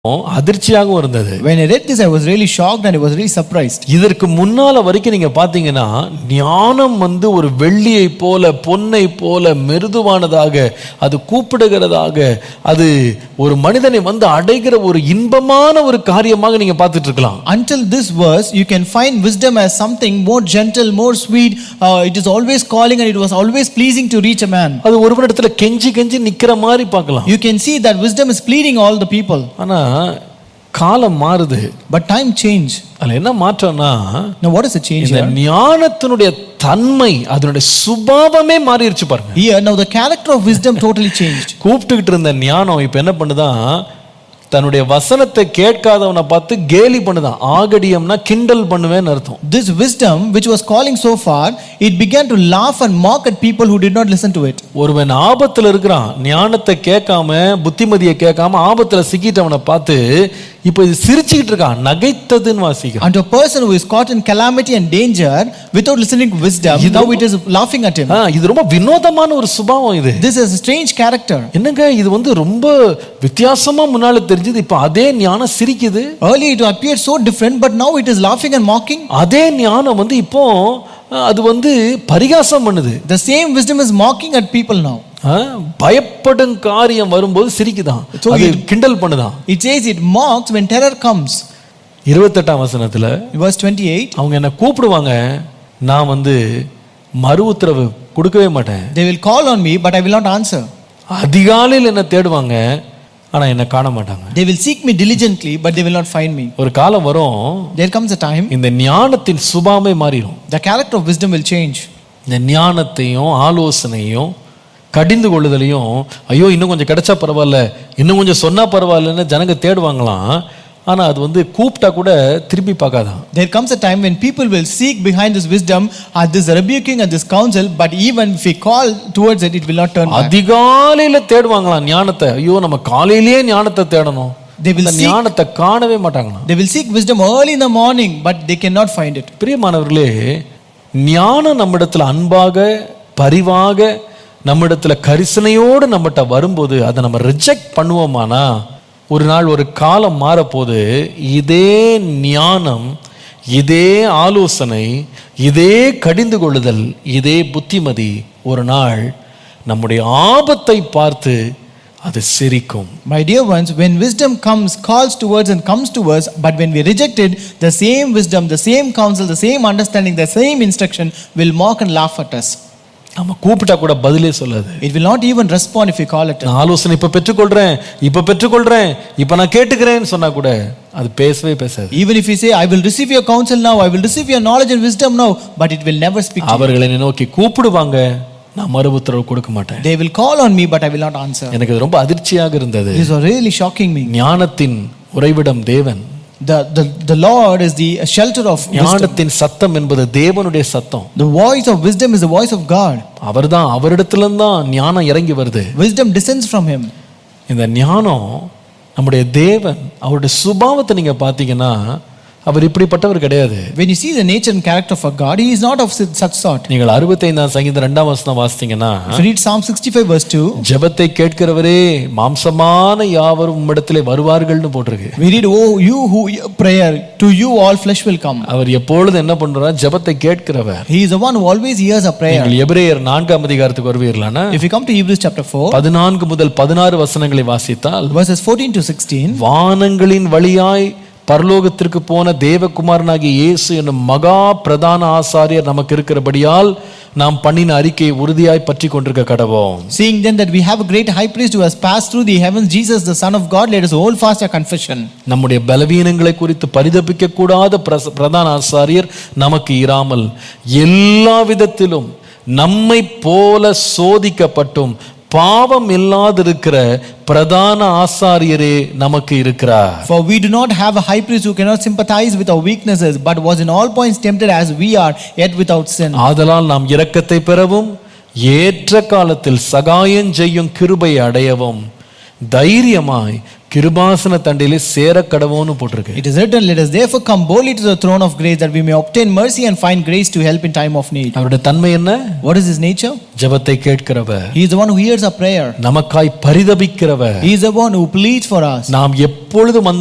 அதிர்ச்சியாகவும் இருந்தது When I read this, I was really shocked and I was really surprised. இதற்கு முன்னால வரைக்கும் நீங்க பாத்தீங்கன்னா ஞானம் வந்து ஒரு வெள்ளியை போல பொன்னை போல மிருதுவானதாக அது கூப்பிடுகிறதாக அது ஒரு மனிதனை வந்து அடைகிற ஒரு இன்பமான ஒரு காரியமாக நீங்க பார்த்துட்டு இருக்கலாம் Until this verse, you can find wisdom as something more gentle, more sweet. Uh, it is always calling and it was always pleasing to reach a man. அது ஒரு இடத்துல கெஞ்சி கெஞ்சி நிக்கிற மாதிரி பார்க்கலாம் You can see that wisdom is pleading all the people. ஆனா காலம் மாறுது But time change. அதுல என்ன மாற்றம்னா Now, what is the change இந்த here? ஞானத்தினுடைய தன்மை அதனுடைய சுபாவமே மாறிடுச்சு பாருங்க Here, now the character of wisdom totally changed. கூப்பிட்டுக்கிட்டு இருந்த ஞானம் இப்ப என்ன பண்ணுதான் தன்னுடைய வசனத்தை கேட்காதவனை பார்த்து கேலி பண்ணுதான் ஆகடியம்னா கிண்டல் பண்ணுவேன்னு அர்த்தம் This wisdom, which was calling so far, it began to laugh and mock at people who did not listen to it. ஒருவன் ஆபத்துல இருக்கிறான் ஞானத்தை கேட்காம புத்திமதியை கேட்காம ஆபத்துல சிக்கிட்டவனை பார்த்து இப்போ இது சிரிச்சுக்கிட்டு இருக்கான் நகைத்ததுன்னு வாசிக்கிறான் And a person who is caught in calamity and danger without listening to wisdom, now it is laughing at him. ஆ, இது ரொம்ப வினோதமான ஒரு சுபாவம் இது This is a strange character. என்னங்க இது வந்து ரொம்ப வித்தியாசமா முன்னால தெரிஞ்சது இப்போ அதே ஞானம் சிரிக்குது Earlier it appeared so different, but now it is laughing and mocking. அதே ஞானம் வந்து இப்போ அஹ், அது வந்து பரிகாசம் பண்ணுது The same wisdom is mocking at people now. அஹ், பயப்படும் காரியம் வரும்போது சிரிக்குதான் So அது it- கிண்டல் பண்ணுதான் It says it mocks when terror comes. இருபத்தெட்டாம் வசனத்துல Verse 28 அவங்க என்ன கூப்பிடுவாங்க நான் வந்து மறு உத்தரவு கொடுக்கவே மாட்டேன் They will call on me, but I will not answer. அதிகாலையில் என்ன தேடுவாங்க ஆனா என்ன காண மாட்டாங்க They will seek me diligently, but they will not find me. ஒரு காலம் வரும் There comes a time இந்த ஞானத்தின் சுபாமே மாறிடும் the character of wisdom will change. இந்த ஞானத்தையும் ஆலோசனையும் கடிந்து கொள்ளுதலையும் ஐயோ இன்னும் கொஞ்சம் கிடைச்சா பரவாயில்ல இன்னும் கொஞ்சம் சொன்னா பரவாயில்லன்னு ஜனங்க தேடுவாங்களாம் ஆனா அது வந்து கூப்பிட்டா கூட திருப்பி பார்க்காதான் There comes a time when people will seek behind this wisdom at this rebuking and this counsel, but even if we call towards it, it will not turn back. அதிகாலையில தேடுவாங்களாம் ஞானத்தை ஐயோ நம்ம காலையிலேயே ஞானத்தை தேடணும் They will இந்த seek- ஞானத்தை காணவே மாட்டாங்களாம் They will seek wisdom early in the morning, but they cannot find it. பிரியமானவர்களே ஞானம் நம்மிடத்துல அன்பாக பரிவாக நம்மிடத்துல கரிசனையோடு நம்மகிட்ட வரும்போது அதை நம்ம ரிஜெக்ட் பண்ணுவோமானா ஒரு நாள் ஒரு காலம் மாறப்போது இதே ஞானம் இதே ஆலோசனை இதே கடிந்து கொள்ளுதல் இதே புத்திமதி ஒரு நாள் நம்முடைய ஆபத்தை பார்த்து அது சிரிக்கும் My dear ones, when wisdom comes, calls towards and comes to us, but when we reject it, the same wisdom, the same counsel, the same understanding, the same instruction will mock and laugh at us. நம்ம கூப்பிட்டா கூட பதிலே சொல்லாது It will not even respond if we call it. நான் ஆலோசனை இப்ப பெற்றுக்கொள்றேன் இப்ப பெற்றுக்கொள்றேன் இப்ப நான் கேட்டுக்கிறேன்னு சொன்னா கூட அது பேசவே பேசாது Even if we say, I will receive your counsel now, I will receive your knowledge and wisdom now, but it will never speak. to you. அவர்களை என்னை நோக்கி கூப்பிடுவாங்க நான் மறு உத்தரவு கொடுக்க மாட்டேன் They will call on me, but I will not answer. எனக்கு இது ரொம்ப அதிர்ச்சியாக இருந்தது This was really shocking me. ஞானத்தின் உறைவிடம் தேவன் The, the, the Lord is the shelter of wisdom. ஞானத்தின் சத்தம் என்பது தேவனுடைய சத்தம் The voice of wisdom is the voice of God. அவர்தான் அவரிடத்துல தான் ஞானம் இறங்கி வருது Wisdom descends from Him. இந்த ஞானம் நம்முடைய தேவன் அவருடைய சுபாவத்தை நீங்க பார்த்தீங்கன்னா அவர் இப்படிப்பட்டவர் கிடையாது When you see the nature and character of a God, He is not of such sort. நீங்கள் அறுபத்தைந்தாம் சங்கீதம் ரெண்டாம் வசனம் வாசித்தீங்கன்னா If you read Psalm 65, verse 2, ஜெபத்தை கேட்கிறவரே மாம்சமான யாவரும் உம்மிடத்திலே வருவார்கள்னு போட்டிருக்கு we read, Oh, you who hear prayer, to you all flesh will come. அவர் எப்பொழுது என்ன பண்றார் ஜெபத்தை கேட்கிறவர் He is the one who always hears our prayer. நீங்கள் எபிரேயர் நான்காம் அதிகாரத்துக்கு வருவீர்களானா If you come to Hebrews chapter 4, பதினான்கு முதல் பதினாறு வசனங்களை வாசித்தால் verses 14 to 16, வானங்களின் வழியாய் பரலோகத்திற்கு போன தேவகுமாரனாகிய இயேசு என்னும் மகா பிரதான ஆசாரியர் நமக்கு இருக்கிறபடியால் நாம் பண்ணின அறிக்கையை உறுதியாய் பற்றி கொண்டிருக்க கடவோம் seeing then that we have a great high priest who has passed through the heavens, Jesus, the Son of God, let us hold fast our confession. நம்முடைய பலவீனங்களை குறித்து பரிதபிக்க கூடாத பிரச- பிரதான ஆசாரியர் நமக்கு இராமல் எல்லா விதத்திலும் நம்மை போல சோதிக்கப்பட்டும் பாவம் இல்லாதிருக்கிற பிரதான ஆசாரியரே நமக்கு இருக்கிறார் For we do not have a high priest who cannot sympathize with our weaknesses, but was in all points tempted as we are, yet without sin. ஆதலால் நாம் இரக்கத்தை பெறவும் ஏற்ற காலத்தில் சகாயம் செய்யும் கிருபை அடையவும் தைரியமாய் கிருபாசன தண்டையிலே சேர கடவோன்னு போட்டிருக்கு It is written, Let us therefore come boldly to the throne of grace that we may obtain mercy and find grace to help in time of need. அவருடைய தன்மை என்ன What is his nature? ஜெபத்தை கேட்கிறவர் He is the one who hears our prayer. நமக்காய் பரிதபிக்கிறவர் He is the one who pleads for us. நாம் எப்பொழுதும் அந்த